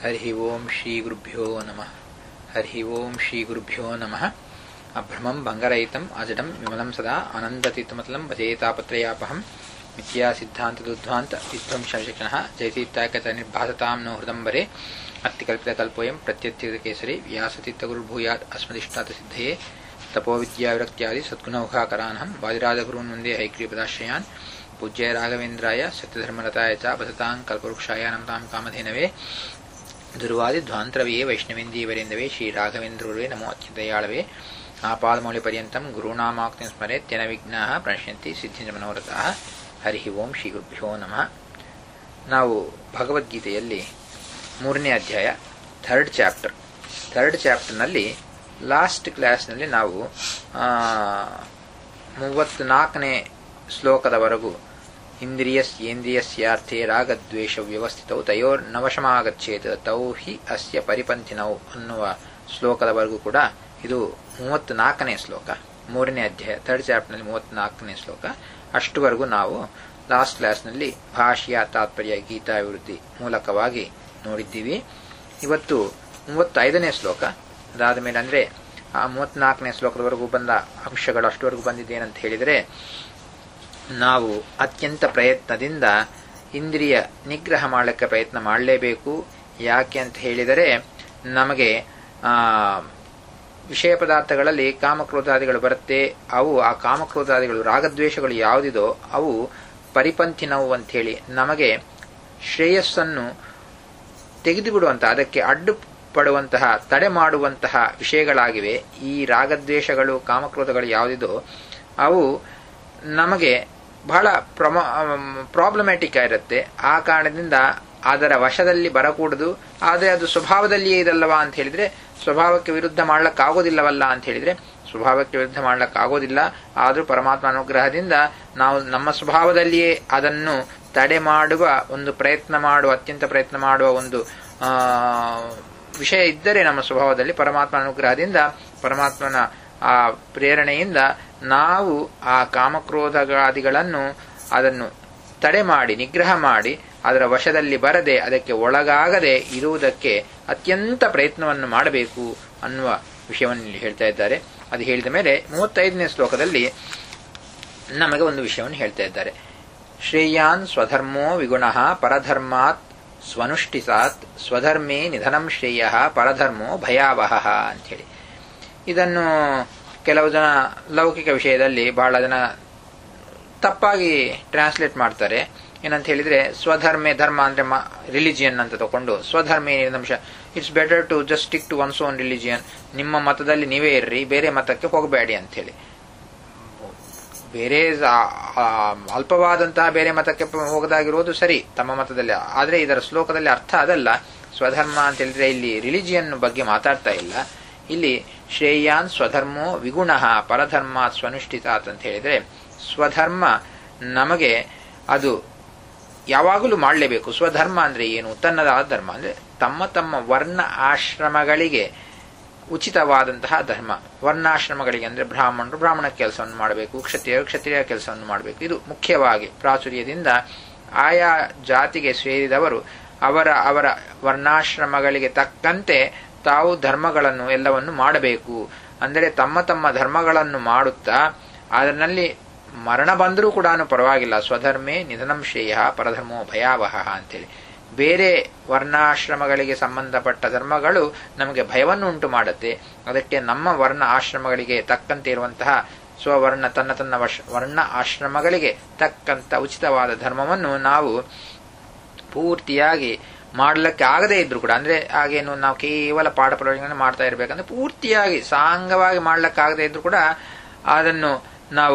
ಹರಿ ಓಂ ಶ್ರೀ ಗುರುಭ್ಯೋ ನಮಃ ಹರಿ ಓಂ ಶ್ರೀ ಗುರುಭ್ಯೋ ನಮಃ ಅಭ್ರಮಂ ಭಂಗರಹಿತಂ ಅಜಡಂ ವಿಮಲಂ ಸದಾ ಆನಂದತೀರ್ಥಮತಲಂ ಭಜೇತಾಪತ್ರಯಾಪಹಂ ಮಿಥ್ಯಾ ಸಿದ್ಧಾಂತದುಧ್ವಾಂತ ವಿಧ್ವಂಸಶಿಕ್ಷಣಃ ಜಯತೀರ್ಥಾಕತ ನಿರ್ಭಾಸತಾಂ ನೋ ಹೃದಂಬರೆ ಅತ್ತಿಕಲ್ಪಿತಕಲ್ಪೋಯಂ ಪ್ರತ್ಯರ್ಥಿತಕೇಸರಿ ವ್ಯಾಸತೀರ್ಥಗುರುರ್ಭೂಯಾತ್ ಅಸ್ಮದಿಷ್ಟಾತ ಸಿದ್ಧಯೇ ತಪೋವಿದ್ಯಾವಿರಕ್ತ್ಯಾದಿ ಸದ್ಗುಣೌಘಾಕರಾನಹಂ ವಾದಿರಾಜಗುರುನ್ ವಂದೇ ಹೈಗ್ರೀಪದಾಶ್ರಯಾನ್ ಪೂಜ್ಯ ರಾಘವೇಂದ್ರಾಯ ಸತ್ಯಧರ್ಮರತಾಯ ಚ ಬಸತಾಂ ಕಲ್ಪವೃಕ್ಷಾಯ ನಮತಾಂ ಕಾಮಧೇನವೇ ದುರ್ವಾದಿ ಧ್ವಾಂತರವೇ ವೈಷ್ಣವೇಂದೀವರೆಂದವೇ ಶ್ರೀ ರಾಘವೇಂದ್ರವೇ ನಮೋ ಅತ್ಯದಯಾಳವೇ ಆಪಾದಮೌಳಿ ಪರ್ಯಂತಂ ಗುರುನಾಮಾಕ್ತಿಂ ಸ್ಮರೆತ್ಯನ ವಿಘ್ನಾಃ ಪ್ರಣಶ್ಯಂತಿ ಸಿದ್ಧಿಂಚ ಮನೋರಥಾಃ ಹರಿ ಓಂ ಶ್ರೀ ಗುರುಭ್ಯೋ ನಮಃ ನಾವು ಭಗವದ್ಗೀತೆಯಲ್ಲಿ ಮೂರನೇ ಅಧ್ಯಾಯ ಥರ್ಡ್ ಚಾಪ್ಟರ್ ಥರ್ಡ್ ಚಾಪ್ಟರ್ನಲ್ಲಿ ಲಾಸ್ಟ್ ಕ್ಲಾಸ್ನಲ್ಲಿ ನಾವು ಮೂವತ್ತ್ನಾಲ್ಕನೇ ಶ್ಲೋಕದವರೆಗೂ ಇಂದ್ರಿಯಸ್ಯೇಂದ್ರಿಯಸ್ಯಾರ್ಥೇ ರಾಗದ್ವೇಷ ವ್ಯವಸ್ಥಿತೌ ತಯೋರ್ ನವಶಮಾಗಚ್ಚೇತ್ ತೌ ಹಿ ಅಸ್ಯ ಪರಿಪಂಥಿನೌ ಅನ್ನುವ ಶ್ಲೋಕದವರೆಗೂ ಕೂಡ ಇದು ಮೂವತ್ತ್ನಾಲ್ಕನೇ ಶ್ಲೋಕ ಮೂರನೇ ಅಧ್ಯಾಯ ಥರ್ಡ್ ಚಾಪ್ಟರ್ನಲ್ಲಿ ಮೂವತ್ತ್ನಾಲ್ಕನೇ ಶ್ಲೋಕ ಅಷ್ಟುವರೆಗೂ ನಾವು ಲಾಸ್ಟ್ ಕ್ಲಾಸ್ನಲ್ಲಿ ಭಾಷ್ಯ ತಾತ್ಪರ್ಯ ಗೀತಾಭಿವೃದ್ಧಿ ಮೂಲಕವಾಗಿ ನೋಡಿದ್ದೀವಿ ಇವತ್ತು ಮೂವತ್ತೈದನೇ ಶ್ಲೋಕ ಅದಾದ ಮೇಲೆ ಅಂದರೆ ಆ ಮೂವತ್ನಾಲ್ಕನೇ ಶ್ಲೋಕದವರೆಗೂ ಬಂದ ಅಂಶಗಳು ಅಷ್ಟುವರೆಗೂ ಬಂದಿದ್ದೇನಂತ ಹೇಳಿದರೆ ನಾವು ಅತ್ಯಂತ ಪ್ರಯತ್ನದಿಂದ ಇಂದ್ರಿಯ ನಿಗ್ರಹ ಮಾಡಲಿಕ್ಕೆ ಪ್ರಯತ್ನ ಮಾಡಲೇಬೇಕು ಯಾಕೆ ಅಂತ ಹೇಳಿದರೆ ನಮಗೆ ವಿಷಯ ಪದಾರ್ಥಗಳಲ್ಲಿ ಕಾಮಕ್ರೋಧಾದಿಗಳು ಬರುತ್ತೆ ಅವು ಆ ಕಾಮಕ್ರೋಧಾದಿಗಳು ರಾಗದ್ವೇಷಗಳು ಯಾವುದಿದೋ ಅವು ಪರಿಪಂಥಿನವು ಅಂಥೇಳಿ ನಮಗೆ ಶ್ರೇಯಸ್ಸನ್ನು ತೆಗೆದುಬಿಡುವಂತಹ ಅದಕ್ಕೆ ಅಡ್ಡು ಪಡುವಂತಹ ತಡೆ ಮಾಡುವಂತಹ ವಿಷಯಗಳಾಗಿವೆ ಈ ರಾಗದ್ವೇಷಗಳು ಕಾಮಕ್ರೋಧಗಳು ಯಾವುದಿದೋ ಅವು ನಮಗೆ ಬಹಳ ಪ್ರಮ ಪ್ರಾಬ್ಲಮ್ಯಾಟಿಕ್ ಆಗಿರುತ್ತೆ ಆ ಕಾರಣದಿಂದ ಅದರ ವಶದಲ್ಲಿ ಬರಕೂಡದು ಆದರೆ ಅದು ಸ್ವಭಾವದಲ್ಲಿಯೇ ಇದಲ್ಲವಾ ಅಂತ ಹೇಳಿದ್ರೆ ಸ್ವಭಾವಕ್ಕೆ ವಿರುದ್ಧ ಮಾಡ್ಲಕ್ಕಾಗೋದಿಲ್ಲವಲ್ಲ ಅಂತ ಹೇಳಿದ್ರೆ ಸ್ವಭಾವಕ್ಕೆ ವಿರುದ್ಧ ಮಾಡ್ಲಕ್ಕಾಗೋದಿಲ್ಲ ಆದರೂ ಪರಮಾತ್ಮ ಅನುಗ್ರಹದಿಂದ ನಾವು ನಮ್ಮ ಸ್ವಭಾವದಲ್ಲಿಯೇ ಅದನ್ನು ತಡೆ ಮಾಡುವ ಒಂದು ಪ್ರಯತ್ನ ಮಾಡುವ ಅತ್ಯಂತ ಪ್ರಯತ್ನ ಮಾಡುವ ಒಂದು ವಿಷಯ ಇದ್ದರೆ ನಮ್ಮ ಸ್ವಭಾವದಲ್ಲಿ ಪರಮಾತ್ಮ ಅನುಗ್ರಹದಿಂದ ಪರಮಾತ್ಮನ ಆ ಪ್ರೇರಣೆಯಿಂದ ನಾವು ಆ ಕಾಮಕ್ರೋಧಗಾದಿಗಳನ್ನು ಅದನ್ನು ತಡೆ ಮಾಡಿ ನಿಗ್ರಹ ಮಾಡಿ ಅದರ ವಶದಲ್ಲಿ ಬರದೆ ಅದಕ್ಕೆ ಒಳಗಾಗದೆ ಇರುವುದಕ್ಕೆ ಅತ್ಯಂತ ಪ್ರಯತ್ನವನ್ನು ಮಾಡಬೇಕು ಅನ್ನುವ ವಿಷಯವನ್ನು ಇಲ್ಲಿ ಹೇಳ್ತಾ ಇದ್ದಾರೆ ಅದು ಹೇಳಿದ ಮೇಲೆ ಮೂವತ್ತೈದನೇ ಶ್ಲೋಕದಲ್ಲಿ ನಮಗೆ ಒಂದು ವಿಷಯವನ್ನು ಹೇಳ್ತಾ ಇದ್ದಾರೆ ಶ್ರೇಯಾನ್ ಸ್ವಧರ್ಮೋ ವಿಗುಣ ಪರಧರ್ಮಾತ್ ಸ್ವನುಷ್ಠಿಸಾತ್ ಸ್ವಧರ್ಮೇ ನಿಧನಂ ಶ್ರೇಯ ಪರಧರ್ಮೋ ಭಯಾವಹ ಅಂಥೇಳಿ ಇದನ್ನು ಕೆಲವು ಜನ ಲೌಕಿಕ ವಿಷಯದಲ್ಲಿ ಬಹಳ ಜನ ತಪ್ಪಾಗಿ ಟ್ರಾನ್ಸ್ಲೇಟ್ ಮಾಡ್ತಾರೆ ಏನಂತ ಹೇಳಿದ್ರೆ ಸ್ವಧರ್ಮೆ ಧರ್ಮ ಅಂದ್ರೆ ರಿಲಿಜಿಯನ್ ಅಂತ ತಗೊಂಡು ಸ್ವಧರ್ಮೇ ನಿಧಂಶ it's better to just stick to one's own religion ನಿಮ್ಮ ಮತದಲ್ಲಿ ನೀವೇ ಇರ್ರಿ ಬೇರೆ ಮತಕ್ಕೆ ಹೋಗಬೇಡಿ ಅಂತೇಳಿ ಬೇರೆ ಅಲ್ಪವಾದಂತಹ ಬೇರೆ ಮತಕ್ಕೆ ಹೋಗದಾಗಿರುವುದು ಸರಿ ತಮ್ಮ ಮತದಲ್ಲಿ ಆದರೆ ಇದರ ಶ್ಲೋಕದಲ್ಲಿ ಅರ್ಥ ಅದಲ್ಲ ಸ್ವಧರ್ಮ ಅಂತ ಹೇಳಿದ್ರೆ ಇಲ್ಲಿ ರಿಲಿಜಿಯನ್ ಬಗ್ಗೆ ಮಾತಾಡ್ತಾ ಇಲ್ಲ ಇಲ್ಲಿ ಶ್ರೇಯಾನ್ ಸ್ವಧರ್ಮೋ ವಿಗುಣ ಪರಧರ್ಮ ಸ್ವನುಷ್ಠಿತಾತ್ ಅಂತ ಹೇಳಿದ್ರೆ ಸ್ವಧರ್ಮ ನಮಗೆ ಅದು ಯಾವಾಗಲೂ ಮಾಡಲೇಬೇಕು ಸ್ವಧರ್ಮ ಅಂದ್ರೆ ಏನು ತನ್ನದಾದ ಧರ್ಮ ಅಂದ್ರೆ ತಮ್ಮ ತಮ್ಮ ವರ್ಣ ಆಶ್ರಮಗಳಿಗೆ ಉಚಿತವಾದಂತಹ ಧರ್ಮ ವರ್ಣಾಶ್ರಮಗಳಿಗೆ ಅಂದ್ರೆ ಬ್ರಾಹ್ಮಣರು ಬ್ರಾಹ್ಮಣ ಕೆಲಸವನ್ನು ಮಾಡಬೇಕು ಕ್ಷತ್ರಿಯರು ಕ್ಷತ್ರಿಯ ಕೆಲಸವನ್ನು ಮಾಡಬೇಕು ಇದು ಮುಖ್ಯವಾಗಿ ಪ್ರಾಚುರ್ಯದಿಂದ ಆಯಾ ಜಾತಿಗೆ ಸೇರಿದವರು ಅವರ ಅವರ ವರ್ಣಾಶ್ರಮಗಳಿಗೆ ತಕ್ಕಂತೆ ತಾವು ಧರ್ಮಗಳನ್ನು ಎಲ್ಲವನ್ನು ಮಾಡಬೇಕು ಅಂದರೆ ತಮ್ಮ ತಮ್ಮ ಧರ್ಮಗಳನ್ನು ಮಾಡುತ್ತಾ ಅದರಲ್ಲಿ ಮರಣ ಬಂದರೂ ಕೂಡ ಪರವಾಗಿಲ್ಲ ಸ್ವಧರ್ಮೇ ನಿಧನಂ ಶ್ರೇಯ ಪರಧರ್ಮೋ ಭಯಾವಹ ಅಂತೇಳಿ ಬೇರೆ ವರ್ಣಾಶ್ರಮಗಳಿಗೆ ಸಂಬಂಧಪಟ್ಟ ಧರ್ಮಗಳು ನಮಗೆ ಭಯವನ್ನು ಉಂಟು ಮಾಡುತ್ತೆ ಅದಕ್ಕೆ ನಮ್ಮ ವರ್ಣ ಆಶ್ರಮಗಳಿಗೆ ತಕ್ಕಂತೆ ಇರುವಂತಹ ಸ್ವವರ್ಣ ತನ್ನ ತನ್ನ ವರ್ಣ ಆಶ್ರಮಗಳಿಗೆ ತಕ್ಕಂತ ಉಚಿತವಾದ ಧರ್ಮವನ್ನು ನಾವು ಪೂರ್ತಿಯಾಗಿ ಮಾಡಲಿಕ್ಕೆ ಆಗದೇ ಇದ್ರು ಕೂಡ ಅಂದ್ರೆ ಹಾಗೇನು ನಾವು ಕೇವಲ ಪಾಠ ಪ್ರಯೋಜನ ಮಾಡ್ತಾ ಇರಬೇಕಂದ್ರೆ ಪೂರ್ತಿಯಾಗಿ ಸಾಂಗವಾಗಿ ಮಾಡಲಿಕ್ಕಾಗದೇ ಇದ್ರು ಕೂಡ ಅದನ್ನು ನಾವು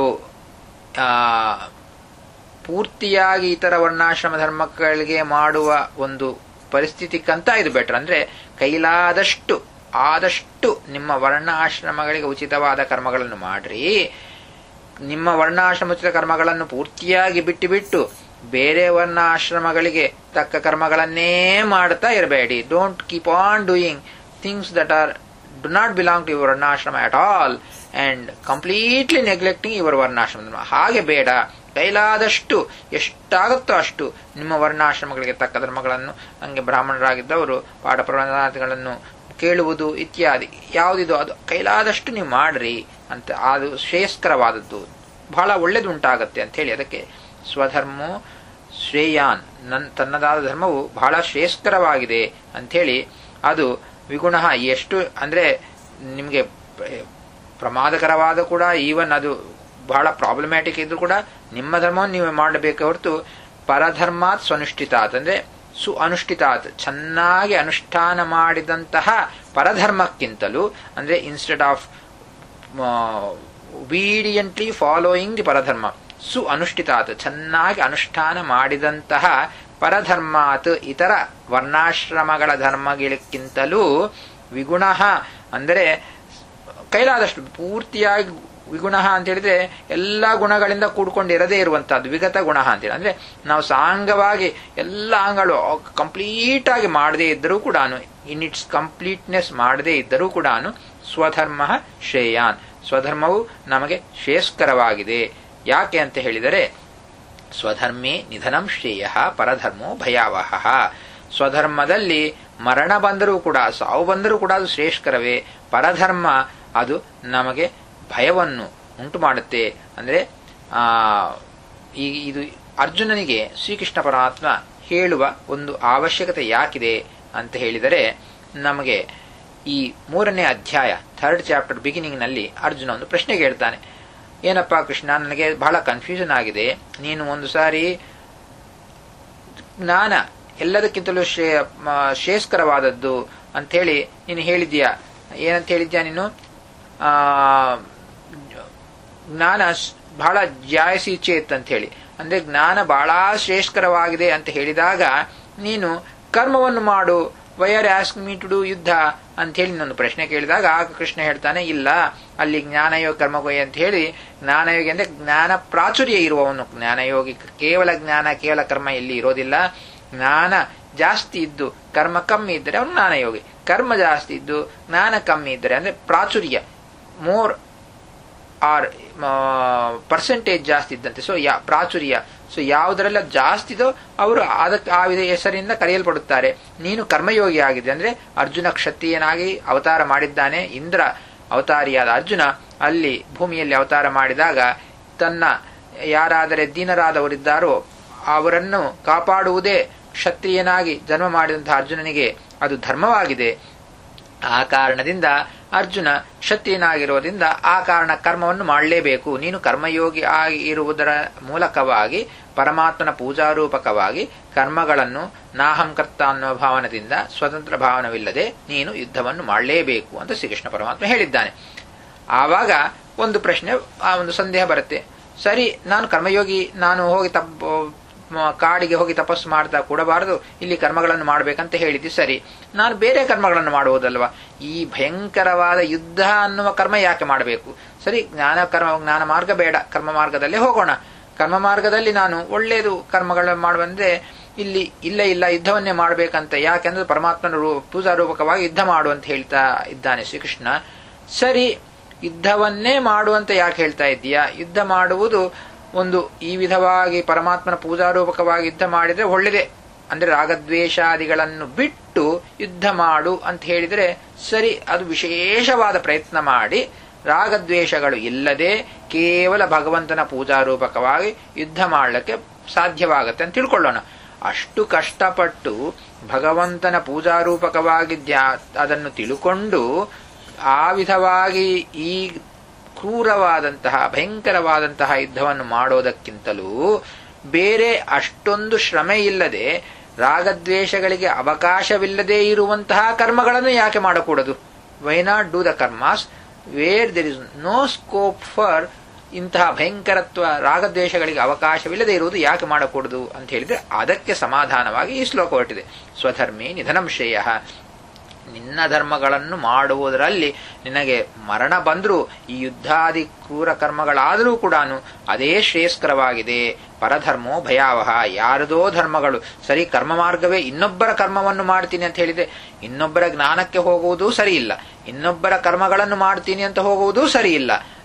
ಪೂರ್ತಿಯಾಗಿ ಇತರ ವರ್ಣಾಶ್ರಮ ಧರ್ಮಗಳಿಗೆ ಮಾಡುವ ಒಂದು ಪರಿಸ್ಥಿತಿಕ್ಕಂತ ಇದು ಬೆಟರ್ ಅಂದ್ರೆ ಕೈಲಾದಷ್ಟು ಆದಷ್ಟು ನಿಮ್ಮ ವರ್ಣ ಆಶ್ರಮಗಳಿಗೆ ಉಚಿತವಾದ ಕರ್ಮಗಳನ್ನು ಮಾಡ್ರಿ ನಿಮ್ಮ ವರ್ಣಾಶ್ರಮ ಉಚಿತ ಕರ್ಮಗಳನ್ನು ಪೂರ್ತಿಯಾಗಿ ಬಿಟ್ಟು ಬಿಟ್ಟು ಬೇರೆ ವರ್ಣಾಶ್ರಮಗಳಿಗೆ ತಕ್ಕ ಕರ್ಮಗಳನ್ನೇ ಮಾಡ್ತಾ ಇರಬೇಡಿ don't keep on doing things that are do not belong to your ವರ್ಣಾಶ್ರಮ at all and completely neglecting your ವರ್ಣಾಶ್ರಮ ಹಾಗೆ ಬೇಡ ಕೈಲಾದಷ್ಟು ಎಷ್ಟಾಗುತ್ತೋ ಅಷ್ಟು ನಿಮ್ಮ ವರ್ಣಾಶ್ರಮಗಳಿಗೆ ತಕ್ಕ ಧರ್ಮಗಳನ್ನು ಹಂಗೆ ಬ್ರಾಹ್ಮಣರಾಗಿದ್ದವರು ಪಾಠ ಪ್ರವಚನಗಳನ್ನು ಕೇಳುವುದು ಇತ್ಯಾದಿ ಯಾವುದಿದು ಅದು ಕೈಲಾದಷ್ಟು ನೀವು ಮಾಡ್ರಿ ಅಂತ ಅದು ಶ್ರೇಯಸ್ಕರವಾದದ್ದು ಬಹಳ ಒಳ್ಳೇದು ಉಂಟಾಗತ್ತೆ ಅಂತ ಹೇಳಿ ಅದಕ್ಕೆ ಸ್ವಧರ್ಮೋ ಶ್ರೇಯಾನ್ ನನ್ ತನ್ನದಾದ ಧರ್ಮವು ಬಹಳ ಶ್ರೇಯಸ್ಕರವಾಗಿದೆ ಅಂಥೇಳಿ ಅದು ವಿಗುಣ ಎಷ್ಟು ಅಂದ್ರೆ ನಿಮಗೆ ಪ್ರಮಾದಕರವಾದ ಕೂಡ ಈವನ್ ಅದು ಬಹಳ ಪ್ರಾಬ್ಲಮ್ಯಾಟಿಕ್ ಇದ್ರೂ ಕೂಡ ನಿಮ್ಮ ಧರ್ಮವನ್ನು ನೀವು ಮಾಡಬೇಕು ಹೊರತು ಪರಧರ್ಮಾತ್ ಸ್ವನುಷ್ಠಿತಾತ್ ಅಂದ್ರೆ ಸು ಅನುಷ್ಠಿತಾತ್ ಚೆನ್ನಾಗಿ ಅನುಷ್ಠಾನ ಮಾಡಿದಂತಹ ಪರಧರ್ಮಕ್ಕಿಂತಲೂ ಅಂದ್ರೆ ಇನ್ಸ್ಟೆಡ್ ಆಫ್ ವೀಡಿಯಂಟ್ಲಿ ಫಾಲೋಯಿಂಗ್ ದಿ ಪರಧರ್ಮ ಸು ಅನುಷ್ಠಿತಾತ್ ಚೆನ್ನಾಗಿ ಅನುಷ್ಠಾನ ಮಾಡಿದಂತಹ ಪರಧರ್ಮಾತ್ ಇತರ ವರ್ಣಾಶ್ರಮಗಳ ಧರ್ಮಗಳಿಗಿಂತಲೂ ವಿಗುಣ ಅಂದರೆ ಕೈಲಾದಷ್ಟು ಪೂರ್ತಿಯಾಗಿ ವಿಗುಣ ಅಂತ ಹೇಳಿದ್ರೆ ಎಲ್ಲಾ ಗುಣಗಳಿಂದ ಕೂಡ್ಕೊಂಡಿರದೇ ಇರುವಂತಹದ್ದು ವಿಗತ ಗುಣ ಅಂತೇಳಿ ಅಂದ್ರೆ ನಾವು ಸಾಂಗವಾಗಿ ಎಲ್ಲ ಅಂಗಗಳು ಕಂಪ್ಲೀಟ್ ಆಗಿ ಮಾಡದೇ ಇದ್ದರೂ ಕೂಡ ಇನ್ ಇಟ್ಸ್ ಕಂಪ್ಲೀಟ್ನೆಸ್ ಮಾಡದೇ ಇದ್ದರೂ ಕೂಡ ಸ್ವಧರ್ಮ ಶ್ರೇಯಾನ್ ಸ್ವಧರ್ಮವು ನಮಗೆ ಶ್ರೇಯಸ್ಕರವಾಗಿದೆ ಯಾಕೆ ಅಂತ ಹೇಳಿದರೆ ಸ್ವಧರ್ಮೇ ನಿಧನಂ ಶ್ರೇಯ ಪರಧರ್ಮೋ ಭಯಾವಹ ಸ್ವಧರ್ಮದಲ್ಲಿ ಮರಣ ಬಂದರೂ ಕೂಡ ಸಾವು ಬಂದರೂ ಕೂಡ ಅದು ಶ್ರೇಷ್ಕರವೇ ಪರಧರ್ಮ ಅದು ನಮಗೆ ಭಯವನ್ನು ಉಂಟು ಮಾಡುತ್ತೆ ಅಂದ್ರೆ ಆ ಈ ಇದು ಅರ್ಜುನನಿಗೆ ಶ್ರೀಕೃಷ್ಣ ಪರಮಾತ್ಮ ಹೇಳುವ ಒಂದು ಅವಶ್ಯಕತೆ ಯಾಕಿದೆ ಅಂತ ಹೇಳಿದರೆ ನಮಗೆ ಈ ಮೂರನೇ ಅಧ್ಯಾಯ ಥರ್ಡ್ ಚಾಪ್ಟರ್ ಬಿಗಿನಿಂಗ್ ನಲ್ಲಿ ಅರ್ಜುನ ಒಂದು ಪ್ರಶ್ನೆ ಕೇಳ್ತಾನೆ ಏನಪ್ಪ ಕೃಷ್ಣ ನನಗೆ ಬಹಳ ಕನ್ಫ್ಯೂಷನ್ ಆಗಿದೆ ನೀನು ಒಂದು ಸಾರಿ ಜ್ಞಾನ ಎಲ್ಲದಕ್ಕಿಂತಲೂ ಶ್ರೇ ಶ್ರೇಯಸ್ಕರವಾದದ್ದು ಅಂಥೇಳಿ ನೀನು ಹೇಳಿದ್ಯಾ ಏನಂತ ಹೇಳಿದ್ಯಾ ನೀನು ಆ ಜ್ಞಾನ ಬಹಳ ಜಾಯಸಿ ಚೇತ್ ಅಂತ ಹೇಳಿ ಅಂದ್ರೆ ಜ್ಞಾನ ಬಹಳ ಶ್ರೇಷ್ಠಕರವಾಗಿದೆ ಅಂತ ಹೇಳಿದಾಗ ನೀನು ಕರ್ಮವನ್ನು ಮಾಡು where ask me to do ಯುದ್ಧ ಅಂತ ಹೇಳಿ ನಾನು ಪ್ರಶ್ನೆ ಕೇಳಿದಾಗ ಆಗ ಕೃಷ್ಣ ಹೇಳ್ತಾನೆ ಇಲ್ಲ ಅಲ್ಲಿ ಜ್ಞಾನಯೋಗ ಕರ್ಮಗೋಯಿ ಅಂತ ಹೇಳಿ ಜ್ಞಾನಯೋಗಿ ಅಂದ್ರೆ ಜ್ಞಾನ ಪ್ರಾಚುರ್ಯ ಇರುವವನು ಜ್ಞಾನಯೋಗಿ ಕೇವಲ ಜ್ಞಾನ ಕೇವಲ ಕರ್ಮ ಇಲ್ಲಿ ಇರೋದಿಲ್ಲ ಜ್ಞಾನ ಜಾಸ್ತಿ ಇದ್ದು ಕರ್ಮ ಕಮ್ಮಿ ಇದ್ದರೆ ಅವನು ಜ್ಞಾನಯೋಗಿ ಕರ್ಮ ಜಾಸ್ತಿ ಇದ್ದು ಜ್ಞಾನ ಕಮ್ಮಿ ಇದ್ದರೆ ಅಂದ್ರೆ ಪ್ರಾಚುರ್ಯ ಮೋರ್ ಆರ್ ಪರ್ಸೆಂಟೇಜ್ ಜಾಸ್ತಿ ಇದ್ದಂತೆ ಸೊ ಯಾ ಪ್ರಾಚುರ್ಯ ಸೊ ಯಾವುದರೆಲ್ಲ ಜಾಸ್ತಿ ಇದೋ ಅವರು ಅದಕ್ಕೆ ಆ ವಿಧ ಹೆಸರಿಂದ ಕರೆಯಲ್ಪಡುತ್ತಾರೆ ನೀನು ಕರ್ಮಯೋಗಿ ಆಗಿದೆ ಅಂದ್ರೆ ಅರ್ಜುನ ಕ್ಷತ್ರಿಯನಾಗಿ ಅವತಾರ ಮಾಡಿದ್ದಾನೆ ಇಂದ್ರ ಅವತಾರಿಯಾದ ಅರ್ಜುನ ಅಲ್ಲಿ ಭೂಮಿಯಲ್ಲಿ ಅವತಾರ ಮಾಡಿದಾಗ ತನ್ನ ಯಾರಾದರೆ ದೀನರಾದವರಿದ್ದಾರೋ ಅವರನ್ನು ಕಾಪಾಡುವುದೇ ಕ್ಷತ್ರಿಯನಾಗಿ ಜನ್ಮ ಮಾಡಿದಂತಹ ಅರ್ಜುನನಿಗೆ ಅದು ಧರ್ಮವಾಗಿದೆ ಆ ಕಾರಣದಿಂದ ಅರ್ಜುನ ಕ್ಷತ್ರಿಯನಾಗಿರೋದ್ರಿಂದ ಆ ಕಾರಣ ಕರ್ಮವನ್ನು ಮಾಡಲೇಬೇಕು ನೀನು ಕರ್ಮಯೋಗಿ ಆಗಿ ಇರುವುದರ ಮೂಲಕವಾಗಿ ಪರಮಾತ್ಮನ ಪೂಜಾರೂಪಕವಾಗಿ ಕರ್ಮಗಳನ್ನು ನಾಹಂಕರ್ತ ಅನ್ನೋ ಭಾವನದಿಂದ ಸ್ವತಂತ್ರ ಭಾವನವಿಲ್ಲದೆ ನೀನು ಯುದ್ಧವನ್ನು ಮಾಡಲೇಬೇಕು ಅಂತ ಶ್ರೀಕೃಷ್ಣ ಪರಮಾತ್ಮ ಹೇಳಿದ್ದಾನೆ ಆವಾಗ ಒಂದು ಪ್ರಶ್ನೆ ಆ ಒಂದು ಸಂದೇಹ ಬರುತ್ತೆ ಸರಿ ನಾನು ಕರ್ಮಯೋಗಿ ನಾನು ಹೋಗಿ ತಪ್ಪ ಕಾಡಿಗೆ ಹೋಗಿ ತಪಸ್ಸು ಮಾಡ್ತಾ ಕೂಡಬಾರದು ಇಲ್ಲಿ ಕರ್ಮಗಳನ್ನು ಮಾಡಬೇಕಂತ ಹೇಳಿದ್ದಿ ಸರಿ ನಾನು ಬೇರೆ ಕರ್ಮಗಳನ್ನು ಮಾಡುವುದಲ್ವಾ ಈ ಭಯಂಕರವಾದ ಯುದ್ಧ ಅನ್ನುವ ಕರ್ಮ ಯಾಕೆ ಮಾಡಬೇಕು ಸರಿ ಜ್ಞಾನ ಕರ್ಮ ಜ್ಞಾನ ಮಾರ್ಗ ಬೇಡ ಕರ್ಮ ಮಾರ್ಗದಲ್ಲೇ ಹೋಗೋಣ ಕರ್ಮ ಮಾರ್ಗದಲ್ಲಿ ನಾನು ಒಳ್ಳೆಯದು ಕರ್ಮಗಳನ್ನು ಮಾಡುವಂದ್ರೆ ಇಲ್ಲಿ ಇಲ್ಲ ಇಲ್ಲ ಯುದ್ಧವನ್ನೇ ಮಾಡಬೇಕಂತ ಯಾಕೆಂದ್ರೆ ಪರಮಾತ್ಮನ ರೂ ಪೂಜಾರೂಪಕವಾಗಿ ಯುದ್ಧ ಮಾಡು ಅಂತ ಹೇಳ್ತಾ ಇದ್ದಾನೆ ಶ್ರೀಕೃಷ್ಣ ಸರಿ ಯುದ್ಧವನ್ನೇ ಮಾಡುವಂತ ಯಾಕೆ ಹೇಳ್ತಾ ಇದ್ದೀಯಾ ಯುದ್ಧ ಮಾಡುವುದು ಒಂದು ಈ ವಿಧವಾಗಿ ಪರಮಾತ್ಮನ ಪೂಜಾರೂಪಕವಾಗಿ ಯುದ್ಧ ಮಾಡಿದ್ರೆ ಒಳ್ಳೆಯದೇ ಅಂದ್ರೆ ರಾಗದ್ವೇಷಾದಿಗಳನ್ನು ಬಿಟ್ಟು ಯುದ್ಧ ಮಾಡು ಅಂತ ಹೇಳಿದರೆ ಸರಿ ಅದು ವಿಶೇಷವಾದ ಪ್ರಯತ್ನ ಮಾಡಿ ರಾಗದ್ವೇಷಗಳು ಇಲ್ಲದೆ ಕೇವಲ ಭಗವಂತನ ಪೂಜಾರೂಪಕವಾಗಿ ಯುದ್ಧ ಮಾಡಲಿಕ್ಕೆ ಸಾಧ್ಯವಾಗತ್ತೆ ಅಂತ ತಿಳ್ಕೊಳ್ಳೋಣ ಅಷ್ಟು ಕಷ್ಟಪಟ್ಟು ಭಗವಂತನ ಪೂಜಾರೂಪಕವಾಗಿ ಅದನ್ನು ತಿಳ್ಕೊಂಡು ಆ ವಿಧವಾಗಿ ಈ ಕ್ರೂರವಾದಂತಹ ಭಯಂಕರವಾದಂತಹ ಯುದ್ಧವನ್ನು ಮಾಡೋದಕ್ಕಿಂತಲೂ ಬೇರೆ ಅಷ್ಟೊಂದು ಶ್ರಮೆ ಇಲ್ಲದೆ ರಾಗದ್ವೇಷಗಳಿಗೆ ಅವಕಾಶವಿಲ್ಲದೆ ಇರುವಂತಹ ಕರ್ಮಗಳನ್ನು ಯಾಕೆ ಮಾಡಕೂಡದು why not do the karmas where there is no scope for ಇಂತಹ ಭಯಂಕರತ್ವ ರಾಗದ್ವೇಷಗಳಿಗೆ ಅವಕಾಶವಿಲ್ಲದೆ ಇರುವುದು ಯಾಕೆ ಮಾಡಕೂಡದು ಅಂತ ಹೇಳಿದ್ರೆ ಅದಕ್ಕೆ ಸಮಾಧಾನವಾಗಿ ಈ ಶ್ಲೋಕ ಹೊರಟಿದೆ ಸ್ವಧರ್ಮೇ ನಿಧನಂ ಶ್ರೇಯ ನಿನ್ನ ಧರ್ಮಗಳನ್ನು ಮಾಡುವುದರಲ್ಲಿ ನಿನಗೆ ಮರಣ ಬಂದರೂ ಈ ಯುದ್ಧಾದಿ ಕ್ರೂರ ಕರ್ಮಗಳಾದರೂ ಕೂಡ ಅದೇ ಶ್ರೇಯಸ್ಕರವಾಗಿದೆ ಪರಧರ್ಮೋ ಭಯಾವಹ ಯಾರದೋ ಧರ್ಮಗಳು ಸರಿ ಕರ್ಮ ಮಾರ್ಗವೇ ಇನ್ನೊಬ್ಬರ ಕರ್ಮವನ್ನು ಮಾಡ್ತೀನಿ ಅಂತ ಹೇಳಿದ್ರೆ ಇನ್ನೊಬ್ಬರ ಜ್ಞಾನಕ್ಕೆ ಹೋಗುವುದು ಸರಿ ಇಲ್ಲ ಇನ್ನೊಬ್ಬರ ಕರ್ಮಗಳನ್ನು ಮಾಡ್ತೀನಿ ಅಂತ ಹೋಗುವುದು ಸರಿ ಇಲ್ಲ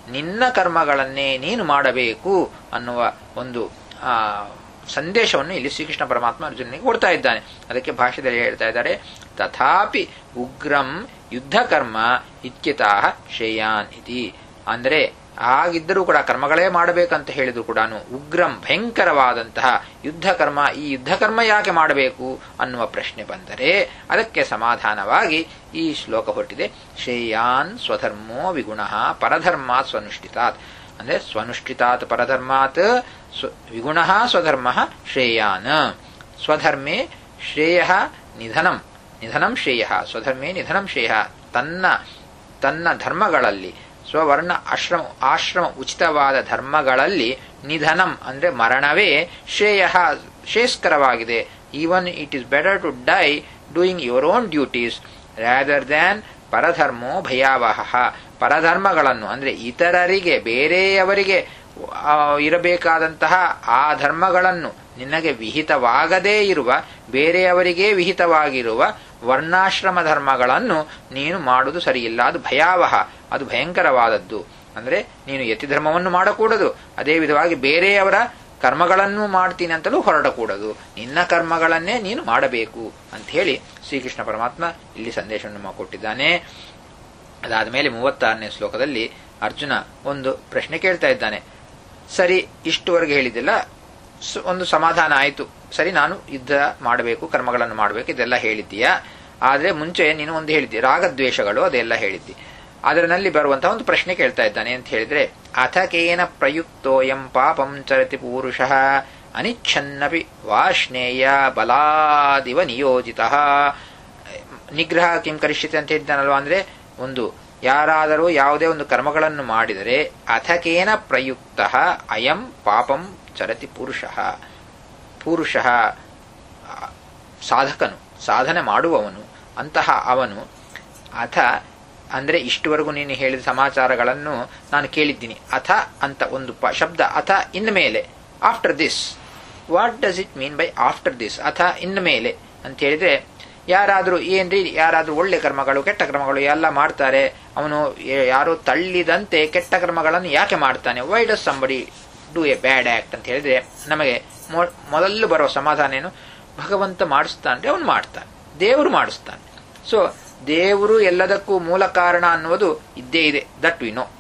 ನಿನ್ನ ಕರ್ಮಗಳನ್ನೇ ನೀನು ಮಾಡಬೇಕು ಅನ್ನುವ ಒಂದು ಆ ಸಂದೇಶವನ್ನು ಇಲ್ಲಿ ಶ್ರೀಕೃಷ್ಣ ಪರಮಾತ್ಮ ಅರ್ಜುನನಿಗೆ ಕೊಡ್ತಾ ಇದ್ದಾನೆ ಅದಕ್ಕೆ ಭಾಷೆಯಲ್ಲಿ ಹೇಳ್ತಾ ಇದ್ದಾರೆ ತಥಾಪಿ ಉಗ್ರಂ ಯುದ್ಧ ಕರ್ಮ ಇತ್ಯತಃ ಶ್ರೇಯಾನ್ ಇತಿ ಅಂದ್ರೆ ಹಾಗಿದ್ದರೂ ಕೂಡ ಕರ್ಮಗಳೇ ಮಾಡಬೇಕಂತ ಹೇಳಿದ್ರು ಕೂಡ ಉಗ್ರಂ ಭಯಂಕರವಾದಂತಹ ಯುದ್ಧ ಕರ್ಮ ಈ ಯುದ್ಧ ಕರ್ಮ ಯಾಕೆ ಮಾಡಬೇಕು ಅನ್ನುವ ಪ್ರಶ್ನೆ ಬಂದರೆ ಅದಕ್ಕೆ ಸಮಾಧಾನವಾಗಿ ಈ ಶ್ಲೋಕ ಹೊರಟಿದೆ ಶ್ರೇಯಾನ್ ಸ್ವಧರ್ಮೋ ವಿಗುಣ ಪರಧರ್ಮಾತ್ ಸ್ವನುಷ್ಠಿತಾತ್ ಅಂದ್ರೆ ಸ್ವನುಷ್ಠಿತಾತ್ ಪರಧರ್ಮಾತ್ ವಿಗುಣ ಸ್ವಧರ್ಮ ಶ್ರೇಯಾನ್ ಸ್ವಧರ್ಮೇ ಶ್ರೇಯ ನಿಧನಂ ನಿಧನಂ ಶ್ರೇಯ ಸ್ವಧರ್ಮೇ ನಿಧನಂ ಶ್ರೇಯ ತನ್ನ ತನ್ನ ಧರ್ಮಗಳಲ್ಲಿ ಸ್ವವರ್ಣ ಆಶ್ರಮ ಆಶ್ರಮ ಉಚಿತವಾದ ಧರ್ಮಗಳಲ್ಲಿ ನಿಧನಂ ಅಂದ್ರೆ ಮರಣವೇ ಶ್ರೇಯ ಶ್ರೇಯಸ್ಕರವಾಗಿದೆ even it is better to die doing your own duties rather than ಪರಧರ್ಮೋ ಭಯಾವಹ ಪರಧರ್ಮಗಳನ್ನು ಅಂದ್ರೆ ಇತರರಿಗೆ ಬೇರೆಯವರಿಗೆ ಇರಬೇಕಾದಂತಹ ಆ ಧರ್ಮಗಳನ್ನು ನಿನಗೆ ವಿಹಿತವಾಗದೇ ಇರುವ ಬೇರೆಯವರಿಗೆ ವಿಹಿತವಾಗಿರುವ ವರ್ಣಾಶ್ರಮ ಧರ್ಮಗಳನ್ನು ನೀನು ಮಾಡುವುದು ಸರಿಯಿಲ್ಲ ಅದು ಭಯಾವಹ ಅದು ಭಯಂಕರವಾದದ್ದು ಅಂದ್ರೆ ನೀನು ಯತಿ ಧರ್ಮವನ್ನು ಮಾಡಕೂಡದು ಅದೇ ವಿಧವಾಗಿ ಬೇರೆಯವರ ಕರ್ಮಗಳನ್ನು ಮಾಡ್ತೀನಿ ಅಂತಲೂ ಹೊರಡಕೂಡದು ನಿನ್ನ ಕರ್ಮಗಳನ್ನೇ ನೀನು ಮಾಡಬೇಕು ಅಂತ ಹೇಳಿ ಶ್ರೀಕೃಷ್ಣ ಪರಮಾತ್ಮ ಇಲ್ಲಿ ಸಂದೇಶವನ್ನು ಕೊಟ್ಟಿದ್ದಾನೆ ಅದಾದ ಮೇಲೆ ಮೂವತ್ತಾರನೇ ಶ್ಲೋಕದಲ್ಲಿ ಅರ್ಜುನ ಒಂದು ಪ್ರಶ್ನೆ ಕೇಳ್ತಾ ಇದ್ದಾನೆ ಸರಿ ಇಷ್ಟುವರೆಗೆ ಹೇಳಿದ್ದಿಲ್ಲ ಒಂದು ಸಮಾಧಾನ ಆಯಿತು ಸರಿ ನಾನು ಯುದ್ಧ ಮಾಡಬೇಕು ಕರ್ಮಗಳನ್ನು ಮಾಡಬೇಕು ಇದೆಲ್ಲ ಹೇಳಿದ್ದೀಯಾ ಆದರೆ ಮುಂಚೆ ನೀನು ಒಂದು ಹೇಳಿದ್ದಿ ರಾಗದ್ವೇಷಗಳು ಅದೆಲ್ಲ ಹೇಳಿದ್ದಿ ಅದರಲ್ಲಿ ಬರುವಂತಹ ಒಂದು ಪ್ರಶ್ನೆ ಕೇಳ್ತಾ ಇದ್ದಾನೆ ಅಂತ ಹೇಳಿದ್ರೆ ಅಥಕೇನ ಪ್ರಯುಕ್ತೋಯಂ ಪಾಪಂ ಚರತಿ ಪೂರುಷ ಅನಿಚ್ಛನ್ನಪಿ ವಾಷ್ಣೇಯ ಬಲಾದಿವ ನಿಯೋಜಿತ ನಿಗ್ರಹ ಕಿಂ ಕರಿಷ್ಯತೆ ಅಂತ ಹೇಳಿದ್ದಾನಲ್ವಾ ಅಂದ್ರೆ ಒಂದು ಯಾರಾದರೂ ಯಾವುದೇ ಒಂದು ಕರ್ಮಗಳನ್ನು ಮಾಡಿದರೆ ಅಥಕೇನ ಪ್ರಯುಕ್ತ ಅಯಂ ಪಾಪಂ ಚರತಿ ಪುರುಷ ಪುರುಷ ಸಾಧಕನು ಸಾಧನೆ ಮಾಡುವವನು ಅಂತಹ ಅವನು ಅಥ ಅಂದ್ರೆ ಇಷ್ಟುವರೆಗೂ ನೀನು ಹೇಳಿದ ಸಮಾಚಾರಗಳನ್ನು ನಾನು ಕೇಳಿದ್ದೀನಿ ಅಥ ಅಂತ ಒಂದು ಶಬ್ದ ಅಥ ಇನ್ ಮೇಲೆ after this what does it mean by after this ಅಥ ಇನ್ ಮೇಲೆ ಅಂತ ಹೇಳಿದ್ರೆ ಯಾರಾದರೂ ಏನ್ರಿ ಯಾರಾದರೂ ಒಳ್ಳೆ ಕರ್ಮಗಳು ಕೆಟ್ಟ ಕರ್ಮಗಳು ಎಲ್ಲ ಮಾಡ್ತಾರೆ ಅವನು ಯಾರೋ ತಳ್ಳಿದಂತೆ ಕೆಟ್ಟ ಕರ್ಮಗಳನ್ನು ಯಾಕೆ ಮಾಡ್ತಾನೆ why does somebody do a bad act ಅಂತ ಹೇಳಿದ್ರೆ ನಮಗೆ ಮೊದಲು ಬರುವ ಸಮಾಧಾನ ಏನು ಭಗವಂತ ಮಾಡಿಸ್ತಾನೆ ಅವನು ಮಾಡ್ತಾನೆ ದೇವರು ಮಾಡಿಸ್ತಾನೆ ಸೊ ದೇವರು ಎಲ್ಲದಕ್ಕೂ ಮೂಲ ಕಾರಣ ಅನ್ನುವುದು ಇದ್ದೇ ಇದೆ ದಟ್ ವಿ ನೋ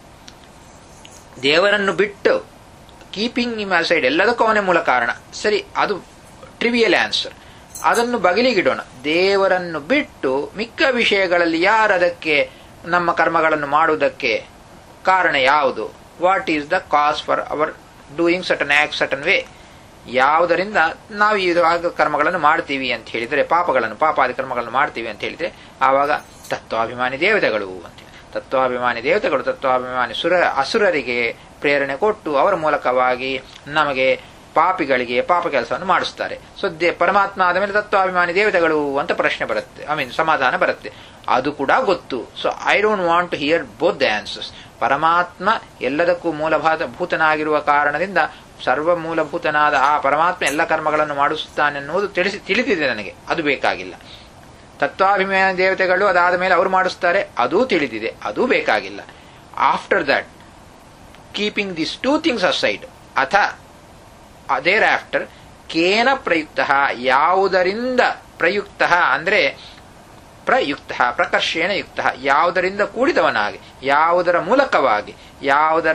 ದೇವರನ್ನು ಬಿಟ್ಟು ಕೀಪಿಂಗ್ ಇಮ್ ಸೈಡ್ ಎಲ್ಲದಕ್ಕೂ ಅವನೇ ಮೂಲ ಕಾರಣ ಸರಿ ಅದು ಟ್ರಿವಿಯಲ್ ಆನ್ಸರ್ ಅದನ್ನು ಬಗಲಿಗಿಡೋಣ ದೇವರನ್ನು ಬಿಟ್ಟು ಮಿಕ್ಕ ವಿಷಯಗಳಲ್ಲಿ ಯಾರದಕ್ಕೆ ನಮ್ಮ ಕರ್ಮಗಳನ್ನು ಮಾಡುವುದಕ್ಕೆ ಕಾರಣ ಯಾವುದು what is the cause for our doing certain act certain way ಯಾವುದರಿಂದ ನಾವು ಈ ಕರ್ಮಗಳನ್ನು ಮಾಡ್ತೀವಿ ಅಂತ ಹೇಳಿದರೆ ಪಾಪಗಳನ್ನು ಪಾಪಾದಿ ಕರ್ಮಗಳನ್ನು ಮಾಡ್ತೀವಿ ಅಂತ ಹೇಳಿದ್ರೆ ಆವಾಗ ತತ್ವಾಭಿಮಾನಿ ದೇವತೆಗಳು ಅಂತ ತತ್ವಾಭಿಮಾನಿ ದೇವತೆಗಳು ತತ್ವಾಭಿಮಾನಿ ಸುರ ಅಸುರರಿಗೆ ಪ್ರೇರಣೆ ಕೊಟ್ಟು ಅವರ ಮೂಲಕವಾಗಿ ನಮಗೆ ಪಾಪಿಗಳಿಗೆ ಪಾಪ ಕೆಲಸವನ್ನು ಮಾಡಿಸ್ತಾರೆ ಸೊ ದೇ ಪರಮಾತ್ಮ ಆದ ಮೇಲೆ ತತ್ವಾಭಿಮಾನಿ ದೇವತೆಗಳು ಅಂತ ಪ್ರಶ್ನೆ ಬರುತ್ತೆ ಐ ಮೀನ್ ಸಮಾಧಾನ ಬರುತ್ತೆ ಅದು ಕೂಡ ಗೊತ್ತು so I don't want to hear both the answers ಪರಮಾತ್ಮ ಎಲ್ಲದಕ್ಕೂ ಮೂಲಭಾತ ಭೂತನಾಗಿರುವ ಕಾರಣದಿಂದ ಸರ್ವ ಮೂಲಭೂತನಾದ ಆ ಪರಮಾತ್ಮ ಎಲ್ಲ ಕರ್ಮಗಳನ್ನು ಮಾಡಿಸುತ್ತಾನೆ ಅನ್ನುವುದು ತಿಳಿಸಿ ತಿಳಿದಿದೆ ನನಗೆ ಅದು ಬೇಕಾಗಿಲ್ಲ ತತ್ವಾಭಿಮಾನ ದೇವತೆಗಳು ಅದಾದ ಮೇಲೆ ಅವರು ಮಾಡಿಸ್ತಾರೆ ಅದೂ ತಿಳಿದಿದೆ ಅದೂ ಬೇಕಾಗಿಲ್ಲ after that keeping this two things aside ಅಥ ದೇರ್ ಆಫ್ಟರ್ ಕೇನ ಪ್ರಯುಕ್ತ ಯಾವುದರಿಂದ ಪ್ರಯುಕ್ತ ಅಂದ್ರೆ ಪ್ರಯುಕ್ತ ಪ್ರಕರ್ಷೇಣ ಯುಕ್ತ ಯಾವುದರಿಂದ ಕೂಡಿದವನಾಗಿ ಯಾವುದರ ಮೂಲಕವಾಗಿ ಯಾವುದರ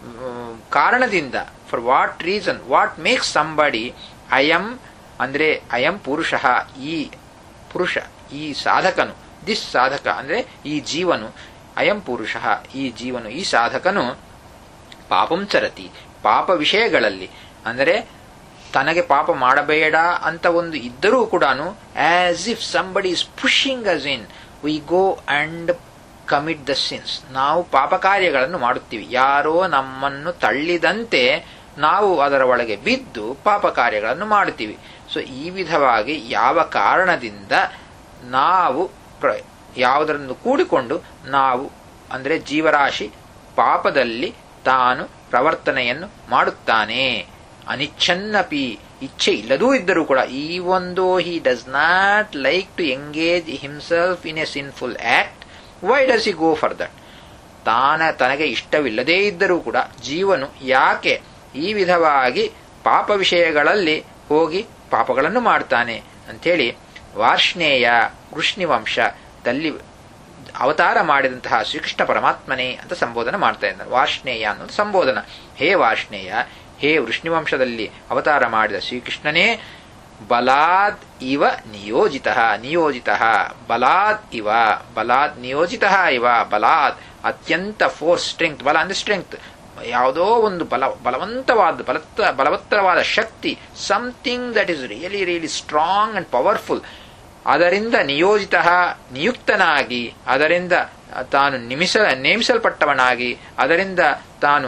ಕಾರಣದಿಂದ for what reason what makes somebody ಅಯಂ ಅಂದ್ರೆ ಅಯಂ ಪುರುಷ ಈ ಪುರುಷ ಈ ಸಾಧಕನು ದಿಸ್ ಸಾಧಕ ಅಂದ್ರೆ ಈ ಜೀವನು ಅಯಂ ಪುರುಷ ಈ ಜೀವನು ಈ ಸಾಧಕನು ಪಾಪಂ ಚರತಿ ಪಾಪ ವಿಷಯಗಳಲ್ಲಿ ಅಂದರೆ ತನಗೆ ಪಾಪ ಮಾಡಬೇಡ ಅಂತ ಒಂದು ಇದ್ದರೂ ಕೂಡ as if somebody is pushing us in we go and commit the sins ನಾವು ಪಾಪ ಕಾರ್ಯಗಳನ್ನು ಮಾಡುತ್ತೀವಿ ಯಾರೋ ನಮ್ಮನ್ನು ತಳ್ಳಿದಂತೆ ನಾವು ಅದರ ಒಳಗೆ ಬಿದ್ದು ಪಾಪ ಕಾರ್ಯಗಳನ್ನು ಮಾಡುತ್ತೀವಿ ಸೊ ಈ ವಿಧವಾಗಿ ಯಾವ ಕಾರಣದಿಂದ ನಾವು ಪ್ರ ಯಾವುದರನ್ನು ಕೂಡಿಕೊಂಡು ನಾವು ಅಂದರೆ ಜೀವರಾಶಿ ಪಾಪದಲ್ಲಿ ತಾನು ಪ್ರವರ್ತನೆಯನ್ನು ಮಾಡುತ್ತಾನೆ ಅನಿಚ್ಛನ್ನಪಿ ಇಚ್ಛೆ ಇಲ್ಲದೂ ಇದ್ದರೂ ಕೂಡ ಈ ಒಂದು he does not like to engage himself in a sinful act why does he go for that ತಾನ ತನಗೆ ಇಷ್ಟವಿಲ್ಲದೇ ಇದ್ದರೂ ಕೂಡ ಜೀವನು ಯಾಕೆ ಈ ವಿಧವಾಗಿ ಪಾಪ ವಿಷಯಗಳಲ್ಲಿ ಹೋಗಿ ಪಾಪಗಳನ್ನು ಮಾಡ್ತಾನೆ ಅಂಥೇಳಿ ವಾರ್ಷ್ಣೇಯ ವೃಷ್ಣಿವಂಶ ತಲ್ಲಿ ಅವತಾರ ಮಾಡಿದಂತಹ ಶ್ರೀಕೃಷ್ಣ ಪರಮಾತ್ಮನೇ ಅಂತ ಸಂಬೋಧನೆ ಮಾಡ್ತಾ ಇದ್ದಾರೆ ವಾರ್ಷ್ಣೇಯ ಅನ್ನೋದು ಸಂಬೋಧನ ಹೇ ವಾರ್ಷ್ಣೇಯ ಹೇ ವೃಷ್ಣಿವಂಶದಲ್ಲಿ ಅವತಾರ ಮಾಡಿದ ಶ್ರೀಕೃಷ್ಣನೇ ಬಲಾದ್ ಇವ ನಿಯೋಜಿತ ನಿಯೋಜಿತ ಬಲಾದ್ ಇವ ಬಲಾದ್ ನಿಯೋಜಿತ ಇವ ಬಲಾದ್ ಅತ್ಯಂತ ಫೋರ್ಸ್ ಸ್ಟ್ರೆಂಗ್ತ್ ಬಲ ಅಂದ್ರೆ ಸ್ಟ್ರೆಂಗ್ತ್ ಯಾವುದೋ ಒಂದು ಬಲ ಬಲವಂತವಾದ ಬಲತ್ತ ಬಲವತ್ತರವಾದ ಶಕ್ತಿ something that is really really strong and powerful ಅದರಿಂದ ನಿಯೋಜಿತ ನಿಯುಕ್ತನಾಗಿ ಅದರಿಂದ ತಾನು ನಿಮಿಸ ನೇಮಿಸಲ್ಪಟ್ಟವನಾಗಿ ಅದರಿಂದ ತಾನು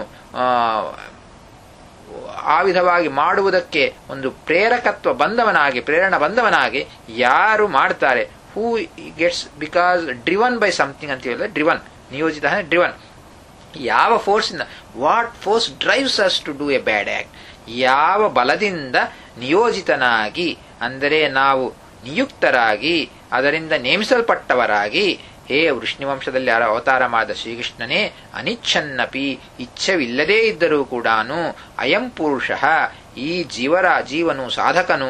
ಆ ವಿಧವಾಗಿ ಮಾಡುವುದಕ್ಕೆ ಒಂದು ಪ್ರೇರಕತ್ವ ಬಂದವನಾಗಿ ಪ್ರೇರಣ ಬಂದವನಾಗಿ ಯಾರು ಮಾಡ್ತಾರೆ who gets because driven by something ಅಂತ ಹೇಳಿದ್ರೆ ಡ್ರಿವನ್ ನಿಯೋಜಿತ ಡ್ರಿವನ್ ಯಾವ ಫೋರ್ಸಿಂದ what force drives us to do a bad act ಯಾವ ಬಲದಿಂದ ನಿಯೋಜಿತನಾಗಿ ಅಂದರೆ ನಾವು ನಿಯುಕ್ತರಾಗಿ ಅದರಿಂದ ನೇಮಿಸಲ್ಪಟ್ಟವರಾಗಿ ಹೇ ವೃಷ್ಣಿವಂಶದಲ್ಲಿ ಅವತಾರ ಮಾಡಿದ ಶ್ರೀಕೃಷ್ಣನೇ ಅನಿಚ್ಛನ್ನಪಿ ಇಚ್ಛವಿಲ್ಲದೇ ಇದ್ದರೂ ಕೂಡ ಅಯಂ ಪುರುಷ ಈ ಜೀವರ ಜೀವನು ಸಾಧಕನು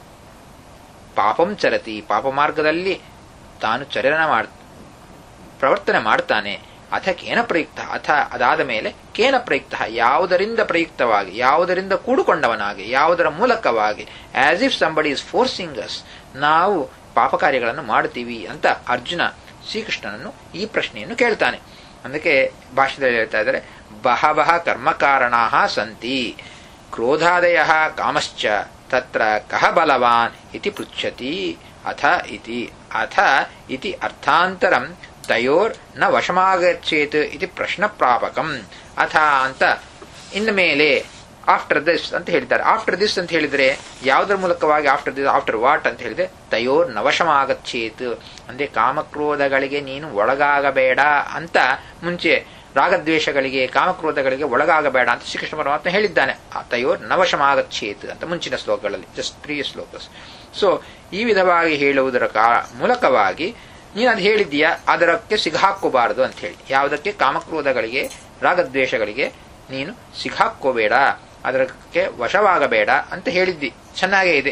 ಪಾಪಂ ಚರತಿ ಪಾಪ ಮಾರ್ಗದಲ್ಲಿ ತಾನು ಚರಣ ಮಾಡ್ ಪ್ರವರ್ತನೆ ಮಾಡ್ತಾನೆ ಅಥ ಕೇನ ಪ್ರಯುಕ್ತ ಅಥ ಅದಾದ ಮೇಲೆ ಕೇನ ಪ್ರಯುಕ್ತ ಯಾವುದರಿಂದ ಪ್ರಯುಕ್ತವಾಗಿ ಯಾವುದರಿಂದ ಕೂಡುಕೊಂಡವನಾಗಿ ಯಾವುದರ ಮೂಲಕವಾಗಿ as if somebody is forcing us ನಾವು ಪಾಪ ಕಾರ್ಯಗಳನ್ನು ಮಾಡ್ತೀವಿ ಅಂತ ಅರ್ಜುನ ಶ್ರೀಕೃಷ್ಣನನ್ನು ಈ ಪ್ರಶ್ನೆಯನ್ನು ಕೇಳ್ತಾನೆ ಅದಕ್ಕೆ ಭಾಷೆದಲ್ಲಿ ಹೇಳ್ತಾ ಇದ್ದಾರೆ ಬಹವಹ ಕರ್ಮಕಾರಣಾ ಸಂತಿ ಕ್ರೋಧಾದಯ ಕಾಮಶ್ಚ ತತ್ರ ಕಹ ಬಲವಾನ್ ಇತಿ ಪೃಚ್ಛತಿ ಅಥ ಇತಿ ಅಥ ಇತಿ ಅರ್ಥಾಂತರಂ ತಯೋರ್ ನ ವಶಮಾಗಚ್ಚೇತ್ ಇತಿ ಪ್ರಶ್ನ ಪ್ರಾಪಕಂ ಅಥ ಅಂತ ಇನ್ನು ಮೇಲೆ ಆಫ್ಟರ್ ದಿಸ್ ಅಂತ ಹೇಳ್ತಾರೆ ಆಫ್ಟರ್ ದಿಸ್ ಅಂತ ಹೇಳಿದ್ರೆ ಯಾವುದರ ಮೂಲಕವಾಗಿ ಆಫ್ಟರ್ ದಿಸ್ ಆಫ್ಟರ್ ವಾಟ್ ಅಂತ ಹೇಳಿದ್ರೆ ತಯೋರ್ ನವಶಮಾಗಚ್ಚೇತ್ ಅಂದ್ರೆ ಕಾಮಕ್ರೋಧಗಳಿಗೆ ನೀನು ಒಳಗಾಗಬೇಡ ಅಂತ ಮುಂಚೆ ರಾಗದ್ವೇಷಗಳಿಗೆ ಕಾಮಕ್ರೋಧಗಳಿಗೆ ಒಳಗಾಗಬೇಡ ಅಂತ ಶ್ರೀಕೃಷ್ಣ ಪರಮಾತ್ಮ ಹೇಳಿದ್ದಾನೆ ಆ ತಯೋರ್ ನವಶಮಾಗಚ್ಚೇತ್ ಅಂತ ಮುಂಚಿನ ಶ್ಲೋಕಗಳಲ್ಲಿ ಜಸ್ಟ್ ತ್ರೀ ಶ್ಲೋಕಸ್ ಸೊ ಈ ವಿಧವಾಗಿ ಹೇಳುವುದರ ಮೂಲಕವಾಗಿ ನೀನು ಅದು ಹೇಳಿದ್ದೀಯಾ ಅದರಕ್ಕೆ ಸಿಗಾಕೋಬಾರದು ಅಂತ ಹೇಳಿ ಯಾವುದಕ್ಕೆ ಕಾಮಕ್ರೋಧಗಳಿಗೆ ರಾಗದ್ವೇಷಗಳಿಗೆ ನೀನು ಸಿಗಾಕೋಬೇಡ ಅದಕ್ಕೆ ವಶವಾಗಬೇಡ ಅಂತ ಹೇಳಿದ್ದಿ ಚೆನ್ನಾಗೇ ಇದೆ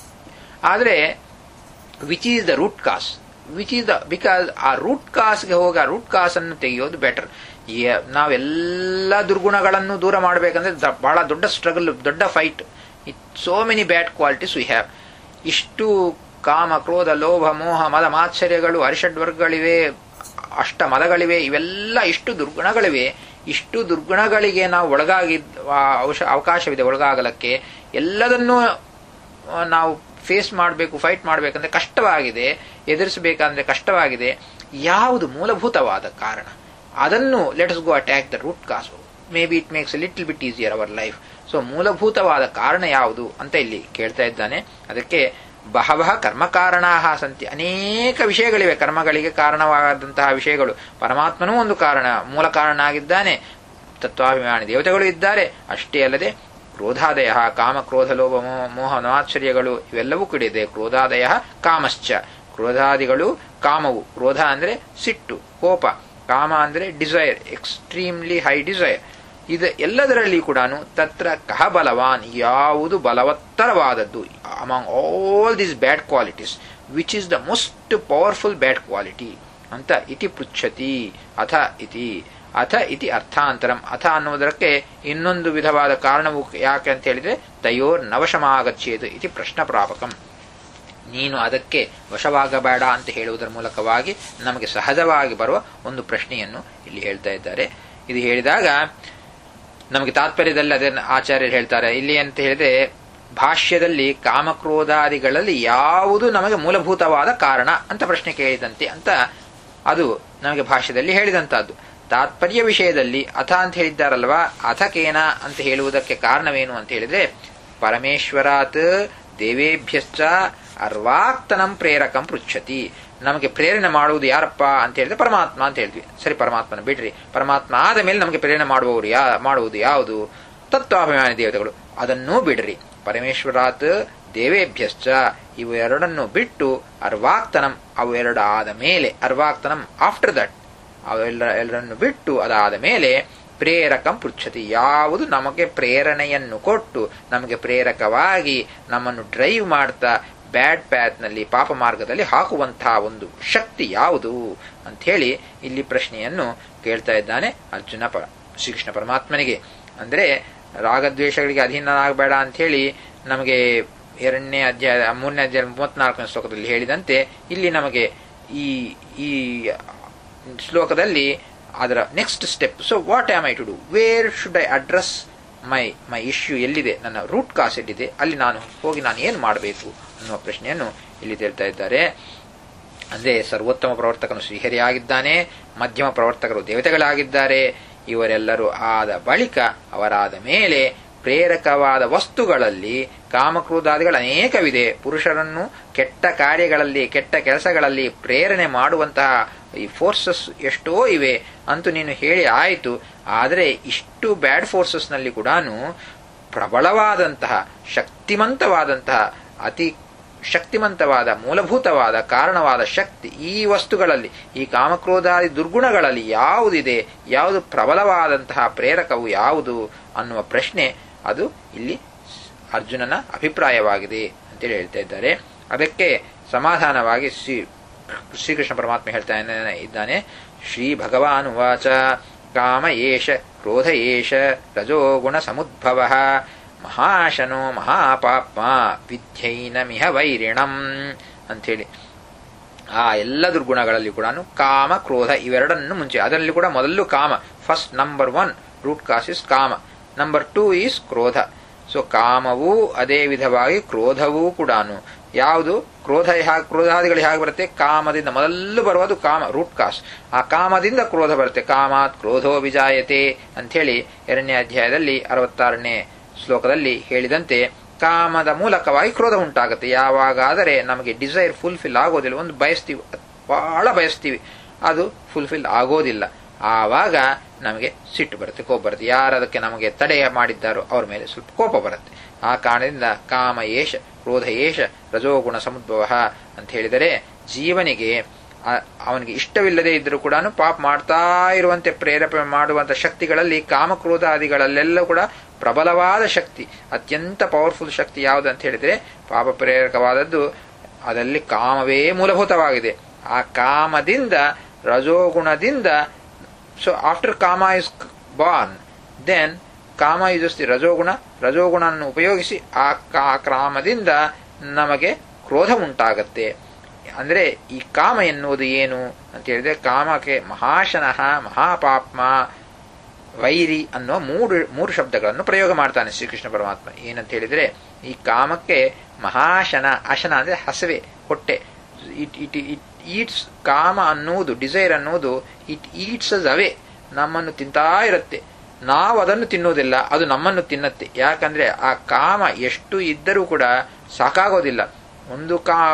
ಆದರೆ which is the root cause which is the because ಆ ರೂಟ್ ಕಾಸ್ಗೆ ಹೋಗಿ ಆ ರೂಟ್ ಕಾಸ್ ಅನ್ನು ತೆಗೆಯೋದು ಬೆಟರ್ ನಾವೆಲ್ಲ ದುರ್ಗುಣಗಳನ್ನು ದೂರ ಮಾಡಬೇಕಂದ್ರೆ ಬಹಳ ದೊಡ್ಡ ಸ್ಟ್ರಗಲ್ ದೊಡ್ಡ fight so many bad qualities we have ಇಷ್ಟು ಕಾಮ ಕ್ರೋಧ ಲೋಭ ಮೋಹ ಮದ ಮಾತ್ಸರ್ಯಗಳು ಅರಿಷಡ್ವರ್ಗಗಳಿವೆ ಅಷ್ಟ ಮದಗಳಿವೆ ಇವೆಲ್ಲ ಇಷ್ಟು ದುರ್ಗುಣಗಳಿವೆ ಇಷ್ಟು ದುರ್ಗುಣಗಳಿಗೆ ನಾವು ಒಳಗಾಗಿದ್ದ ಅವಶ ಅವಕಾಶವಿದೆ ಒಳಗಾಗಲಕ್ಕೆ ಎಲ್ಲದನ್ನೂ ನಾವು ಫೇಸ್ ಮಾಡಬೇಕು ಫೈಟ್ ಮಾಡಬೇಕಂದ್ರೆ ಕಷ್ಟವಾಗಿದೆ ಎದುರಿಸಬೇಕಂದ್ರೆ ಕಷ್ಟವಾಗಿದೆ ಯಾವುದು ಮೂಲಭೂತವಾದ ಕಾರಣ ಅದನ್ನು let's go attack the root cause maybe it makes little bit easier our life so ಮೂಲಭೂತವಾದ ಕಾರಣ ಯಾವುದು ಅಂತ ಇಲ್ಲಿ ಕೇಳ್ತಾ ಇದ್ದಾನೆ ಅದಕ್ಕೆ ಬಹವಹ ಕರ್ಮಕಾರಣಾ ಸಂತಿ ಅನೇಕ ವಿಷಯಗಳಿವೆ ಕರ್ಮಗಳಿಗೆ ಕಾರಣವಾದಂತಹ ವಿಷಯಗಳು ಪರಮಾತ್ಮನೂ ಒಂದು ಕಾರಣ ಮೂಲ ಕಾರಣ ಆಗಿದ್ದಾನೆ ತತ್ವಾಭಿಮಾನಿ ದೇವತೆಗಳು ಇದ್ದಾರೆ ಅಷ್ಟೇ ಅಲ್ಲದೆ ಕ್ರೋಧಾದಯ ಕಾಮ ಕ್ರೋಧ ಲೋಭ ಮೋಹ ನೋಶ್ಚರ್ಯಗಳು ಇವೆಲ್ಲವೂ ಕೂಡ ಇದೆ ಕ್ರೋಧಾದಯ ಕಾಮಶ್ಚ ಕ್ರೋಧಾದಿಗಳು ಕಾಮವು ಕ್ರೋಧ ಅಂದ್ರೆ ಸಿಟ್ಟು ಕೋಪ ಕಾಮ ಅಂದ್ರೆ ಡಿಸೈರ್ ಎಕ್ಸ್ಟ್ರೀಮ್ಲಿ ಹೈ ಡಿಸೈರ್ ಇದು ಎಲ್ಲದರಲ್ಲಿ ಕೂಡ ತತ್ರ ಕಹ ಬಲವಾನ್ ಯಾವುದು ಬಲವತ್ತರವಾದದ್ದು among all these bad qualities which is the most powerful bad quality ಅಂತ ಇತಿ ಪೃಚ್ಛತಿ ಅಥ ಇತಿ ಅಥ ಇತಿ ಅರ್ಥಾಂತರಂ ಅಥ ಅನ್ನುವುದಕ್ಕೆ ಇನ್ನೊಂದು ವಿಧವಾದ ಕಾರಣವು ಯಾಕೆ ಅಂತ ಹೇಳಿದ್ರೆ ತಯೋರ್ ನವಶಮಾಗಚ್ಚೇದು ಇತಿ ಪ್ರಶ್ನ ಪ್ರಾಪಕಂ ನೀನು ಅದಕ್ಕೆ ವಶವಾಗಬೇಡ ಅಂತ ಹೇಳುವುದರ ಮೂಲಕವಾಗಿ ನಮಗೆ ಸಹಜವಾಗಿ ಬರುವ ಒಂದು ಪ್ರಶ್ನೆಯನ್ನು ಇಲ್ಲಿ ಹೇಳ್ತಾ ಇದ್ದಾರೆ ಇದು ಹೇಳಿದಾಗ ನಮಗೆ ತಾತ್ಪರ್ಯದಲ್ಲಿ ಅದನ್ನು ಆಚಾರ್ಯರು ಹೇಳ್ತಾರೆ ಇಲ್ಲಿ ಅಂತ ಹೇಳಿದ್ರೆ ಭಾಷ್ಯದಲ್ಲಿ ಕಾಮಕ್ರೋಧಾದಿಗಳಲ್ಲಿ ಯಾವುದು ನಮಗೆ ಮೂಲಭೂತವಾದ ಕಾರಣ ಅಂತ ಪ್ರಶ್ನೆ ಕೇಳಿದಂತೆ ಅಂತ ಅದು ನಮಗೆ ಭಾಷ್ಯದಲ್ಲಿ ಹೇಳಿದಂತಹದ್ದು ತಾತ್ಪರ್ಯ ವಿಷಯದಲ್ಲಿ ಅಥ ಅಂತ ಹೇಳಿದ್ದಾರಲ್ವಾ ಅಥಕೇನ ಅಂತ ಹೇಳುವುದಕ್ಕೆ ಕಾರಣವೇನು ಅಂತ ಹೇಳಿದ್ರೆ ಪರಮೇಶ್ವರಾತ್ ದೇವೇಭ್ಯಶ್ಚ ಅರ್ವಾಕ್ತನಂ ಪ್ರೇರಕಂ ಪೃಚ್ಛತಿ ನಮಗೆ ಪ್ರೇರಣೆ ಮಾಡುವುದು ಯಾರಪ್ಪ ಅಂತ ಹೇಳಿದ್ರೆ ಪರಮಾತ್ಮ ಅಂತ ಹೇಳ್ತೀವಿ ಸರಿ ಪರಮಾತ್ಮನ ಬಿಡ್ರಿ ಪರಮಾತ್ಮ ಆದ ಮೇಲೆ ನಮಗೆ ಪ್ರೇರಣೆ ಮಾಡುವವರು ಯಾ ಮಾಡುವುದು ಯಾವುದು ತತ್ವಾಭಿಮಾನಿ ದೇವತೆಗಳು ಅದನ್ನೂ ಬಿಡ್ರಿ ಪರಮೇಶ್ವರಾತ್ ದೇವೇಭ್ಯಶ್ಚ ಇವೆರಡನ್ನು ಬಿಟ್ಟು ಅರ್ವಾಕ್ತನಂ ಅವೆರಡು ಆದ ಮೇಲೆ ಅರ್ವಾಕ್ತನಂ ಆಫ್ಟರ್ ದಟ್ ಅವೆಲ್ಲ ಎಲ್ಲರನ್ನು ಬಿಟ್ಟು ಅದಾದ ಮೇಲೆ ಪ್ರೇರಕಂ ಪೃಚ್ಛತಿ ಯಾವುದು ನಮಗೆ ಪ್ರೇರಣೆಯನ್ನು ಕೊಟ್ಟು ನಮಗೆ ಪ್ರೇರಕವಾಗಿ ನಮ್ಮನ್ನು ಡ್ರೈವ್ ಮಾಡ್ತಾ ಬ್ಯಾಡ್ ಪ್ಯಾತ್ನಲ್ಲಿ ಪಾಪ ಮಾರ್ಗದಲ್ಲಿ ಹಾಕುವಂತಹ ಒಂದು ಶಕ್ತಿ ಯಾವುದು ಅಂಥೇಳಿ ಇಲ್ಲಿ ಪ್ರಶ್ನೆಯನ್ನು ಕೇಳ್ತಾ ಇದ್ದಾನೆ ಅರ್ಜುನ ಪ ಶ್ರೀಕೃಷ್ಣ ಪರಮಾತ್ಮನಿಗೆ ಅಂದರೆ ರಾಗದ್ವೇಷಗಳಿಗೆ ಅಧೀನನಾಗಬೇಡ ಅಂಥೇಳಿ ನಮಗೆ ಎರಡನೇ ಅಧ್ಯಾಯ ಮೂರನೇ ಅಧ್ಯಾಯ ಮೂವತ್ನಾಲ್ಕನೇ ಶ್ಲೋಕದಲ್ಲಿ ಹೇಳಿದಂತೆ ಇಲ್ಲಿ ನಮಗೆ ಈ ಈ ಶ್ಲೋಕದಲ್ಲಿ ಅದರ next step so what am I to do where should I address my my issue ಎಲ್ಲಿದೆ ನನ್ನ ರೂಟ್ ಕಾಸ್ ಎಲ್ಲಿದೆ ಅಲ್ಲಿ ನಾನು ಹೋಗಿ ನಾನು ಏನು ಮಾಡಬೇಕು ಅನ್ನುವ ಪ್ರಶ್ನೆಯನ್ನು ಇಲ್ಲಿ ತೇಳ್ತಾ ಇದ್ದಾರೆ ಅಂದರೆ ಸರ್ವೋತ್ತಮ ಪ್ರವರ್ತಕನು ಶ್ರೀಹರಿಯಾಗಿದ್ದಾನೆ ಮಧ್ಯಮ ಪ್ರವರ್ತಕರು ದೇವತೆಗಳಾಗಿದ್ದಾರೆ ಇವರೆಲ್ಲರೂ ಆದ ಬಳಿಕ ಅವರಾದ ಮೇಲೆ ಪ್ರೇರಕವಾದ ವಸ್ತುಗಳಲ್ಲಿ ಕಾಮಕ್ರೋಧಾದಿಗಳು ಅನೇಕವಿದೆ ಪುರುಷರನ್ನು ಕೆಟ್ಟ ಕಾರ್ಯಗಳಲ್ಲಿ ಕೆಟ್ಟ ಕೆಲಸಗಳಲ್ಲಿ ಪ್ರೇರಣೆ ಮಾಡುವಂತಹ ಈ ಫೋರ್ಸಸ್ ಎಷ್ಟೋ ಇವೆ ಅಂತೂ ನೀನು ಹೇಳಿ ಆಯಿತು ಆದರೆ ಇಷ್ಟು ಬ್ಯಾಡ್ ಫೋರ್ಸಸ್ನಲ್ಲಿ ಕೂಡ ಪ್ರಬಲವಾದಂತಹ ಶಕ್ತಿಮಂತವಾದಂತಹ ಅತಿ ಶಕ್ತಿಮಂತವಾದ ಮೂಲಭೂತವಾದ ಕಾರಣವಾದ ಶಕ್ತಿ ಈ ವಸ್ತುಗಳಲ್ಲಿ ಈ ಕಾಮಕ್ರೋಧಾದಿ ದುರ್ಗುಣಗಳಲ್ಲಿ ಯಾವುದಿದೆ ಯಾವುದು ಪ್ರಬಲವಾದಂತಹ ಪ್ರೇರಕವು ಯಾವುದು ಅನ್ನುವ ಪ್ರಶ್ನೆ ಅದು ಇಲ್ಲಿ ಅರ್ಜುನನ ಅಭಿಪ್ರಾಯವಾಗಿದೆ ಅಂತೇಳಿ ಹೇಳ್ತಾ ಇದ್ದಾರೆ ಅದಕ್ಕೆ ಸಮಾಧಾನವಾಗಿ ಶ್ರೀ ಶ್ರೀಕೃಷ್ಣ ಪರಮಾತ್ಮ ಹೇಳ್ತಾ ಇದ್ದಾನೆ ಶ್ರೀ ಭಗವಾನ್ ವಾಚ ಕಾಮ ಏಷ ಕ್ರೋಧ ಏಷ ರಜೋಗುಣ ಸಮುದ್ಭವ ಮಹಾಶನೋ ಮಹಾಪಾಪ್ಮ ವಿದ್ಯೈನಮಿಹ ವೈರಿಣಂ ಅಂಥೇಳಿ ಆ ಎಲ್ಲ ದುರ್ಗುಣಗಳಲ್ಲಿ ಕೂಡ ಕಾಮ ಕ್ರೋಧ ಇವೆರಡನ್ನು ಮುಂಚೆ ಅದರಲ್ಲಿ ಕೂಡ ಮೊದಲು ಕಾಮ first number one root cause is ಕಾಮ ನಂಬರ್ ಟೂ ಈಸ್ ಕ್ರೋಧ ಸೊ ಕಾಮವೂ ಅದೇ ವಿಧವಾಗಿ ಕ್ರೋಧವೂ ಕೂಡ ಯಾವುದು ಕ್ರೋಧ ಹೇಗೆ ಕ್ರೋಧಾದಿಗಳು ಹೇಗೆ ಬರುತ್ತೆ ಕಾಮದಿಂದ ಮೊದಲು ಬರುವುದು ಕಾಮ ರೂಟ್ ಕಾಸ್ ಆ ಕಾಮದಿಂದ ಕ್ರೋಧ ಬರುತ್ತೆ ಕಾಮಾತ್ ಕ್ರೋಧೋ ವಿಜಾಯತೆ ಅಂಥೇಳಿ ಎರಡನೇ ಅಧ್ಯಾಯದಲ್ಲಿ ಅರವತ್ತಾರನೇ ಶ್ಲೋಕದಲ್ಲಿ ಹೇಳಿದಂತೆ ಕಾಮದ ಮೂಲಕವಾಗಿ ಕ್ರೋಧ ಉಂಟಾಗುತ್ತೆ ಯಾವಾಗಾದರೆ ನಮಗೆ ಡಿಸೈರ್ ಫುಲ್ಫಿಲ್ ಆಗೋದಿಲ್ಲ ಒಂದು ಬಯಸ್ತೀವಿ ಬಹಳ ಬಯಸ್ತೀವಿ ಅದು ಫುಲ್ಫಿಲ್ ಆಗೋದಿಲ್ಲ ಆವಾಗ ನಮಗೆ ಸಿಟ್ಟು ಬರುತ್ತೆ ಕೋಪ ಬರುತ್ತೆ ಯಾರು ಅದಕ್ಕೆ ನಮಗೆ ತಡೆ ಮಾಡಿದ್ದಾರೋ ಅವ್ರ ಮೇಲೆ ಸ್ವಲ್ಪ ಕೋಪ ಬರುತ್ತೆ ಆ ಕಾರಣದಿಂದ ಕಾಮ ಏಷ ಕ್ರೋಧ ಏಷ ರಜೋಗುಣ ಸಮುದ್ಭವ ಅಂತ ಹೇಳಿದರೆ ಜೀವನಿಗೆ ಅವನಿಗೆ ಇಷ್ಟವಿಲ್ಲದೆ ಇದ್ರೂ ಕೂಡ ಪಾಪ ಮಾಡ್ತಾ ಇರುವಂತೆ ಪ್ರೇರೇಪಣೆ ಮಾಡುವಂತ ಶಕ್ತಿಗಳಲ್ಲಿ ಕಾಮಕ್ರೋಧಾದಿಗಳಲ್ಲೆಲ್ಲ ಕೂಡ ಪ್ರಬಲವಾದ ಶಕ್ತಿ ಅತ್ಯಂತ ಪವರ್ಫುಲ್ ಶಕ್ತಿ ಯಾವುದು ಅಂತ ಹೇಳಿದ್ರೆ ಪಾಪ ಪ್ರೇರಕವಾದದ್ದು ಅದರಲ್ಲಿ ಕಾಮವೇ ಮೂಲಭೂತವಾಗಿದೆ ಆ ಕಾಮದಿಂದ ರಜೋಗುಣದಿಂದ ಸೊ ಆಫ್ಟರ್ ಕಾಮ ಇಸ್ ಬಾರ್ನ್ ದೆನ್ ಕಾಮ ಯುಜಸ್ತಿ ರಜೋಗುಣ ರಜೋಗುಣವನ್ನು ಉಪಯೋಗಿಸಿ ಆ ಕಾಮದಿಂದ ನಮಗೆ ಕ್ರೋಧ ಉಂಟಾಗತ್ತೆ ಅಂದ್ರೆ ಈ ಕಾಮ ಎನ್ನುವುದು ಏನು ಅಂತ ಹೇಳಿದ್ರೆ ಕಾಮಕ್ಕೆ ಮಹಾಶನಃ ಮಹಾಪಾಪ್ಮ ವೈರಿ ಅನ್ನುವ ಮೂರು ಮೂರು ಶಬ್ದಗಳನ್ನು ಪ್ರಯೋಗ ಮಾಡ್ತಾನೆ ಶ್ರೀಕೃಷ್ಣ ಪರಮಾತ್ಮ ಏನಂತ ಹೇಳಿದ್ರೆ ಈ ಕಾಮಕ್ಕೆ ಮಹಾಶನ ಅಶನ ಅಂದ್ರೆ ಹಸವೆ ಹೊಟ್ಟೆ ಇಟ್ ಇಟ್ ಇಟ್ ಈಟ್ಸ್ ಕಾಮ ಅನ್ನುವುದು ಡಿಸೈರ್ ಅನ್ನುವುದು ಇಟ್ ಈಟ್ಸ್ ಅಸ್ ಅವೇ ನಮ್ಮನ್ನು ತಿಂತಾ ಇರುತ್ತೆ ನಾವು ಅದನ್ನು ತಿನ್ನುವುದಿಲ್ಲ ಅದು ನಮ್ಮನ್ನು ತಿನ್ನತ್ತೆ ಯಾಕಂದ್ರೆ ಆ ಕಾಮ ಎಷ್ಟು ಇದ್ದರೂ ಕೂಡ ಸಾಕಾಗೋದಿಲ್ಲ ಒಂದು ಕಾ